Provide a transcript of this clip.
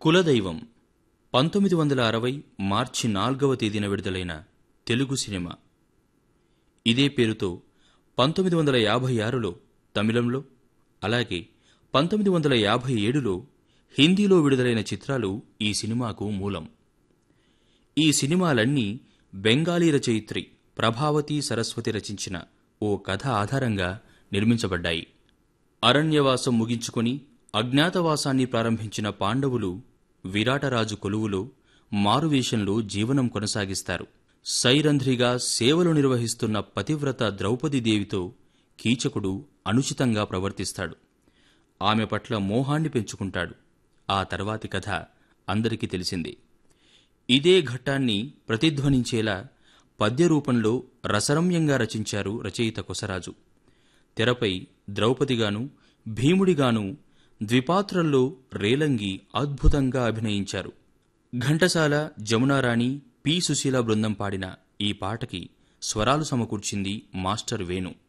కులదైవం పంతొమ్మిది వందల అరవై మార్చి నాల్గవ తేదీన విడుదలైన తెలుగు సినిమా ఇదే పేరుతో పంతొమ్మిది వందల యాభై ఆరులో తమిళంలో అలాగే పంతొమ్మిది వందల యాభై ఏడులో హిందీలో విడుదలైన చిత్రాలు ఈ సినిమాకు మూలం ఈ సినిమాలన్నీ బెంగాలీ రచయిత్రి ప్రభావతి సరస్వతి రచించిన ఓ కథ ఆధారంగా నిర్మించబడ్డాయి అరణ్యవాసం ముగించుకొని అజ్ఞాతవాసాన్ని ప్రారంభించిన పాండవులు విరాటరాజు కొలువులో మారువేషంలో జీవనం కొనసాగిస్తారు సైరంధ్రిగా సేవలు నిర్వహిస్తున్న పతివ్రత ద్రౌపదీదేవితో కీచకుడు అనుచితంగా ప్రవర్తిస్తాడు ఆమె పట్ల మోహాన్ని పెంచుకుంటాడు ఆ తర్వాతి కథ అందరికీ తెలిసిందే ఇదే ఘట్టాన్ని ప్రతిధ్వనించేలా పద్య రూపంలో రసరమ్యంగా రచించారు రచయిత కొసరాజు తెరపై ద్రౌపదిగాను భీముడిగాను ద్విపాత్రల్లో రేలంగి అద్భుతంగా అభినయించారు ఘంటసాల జమునారాణి పి సుశీల బృందం పాడిన ఈ పాటకి స్వరాలు సమకూర్చింది మాస్టర్ వేణు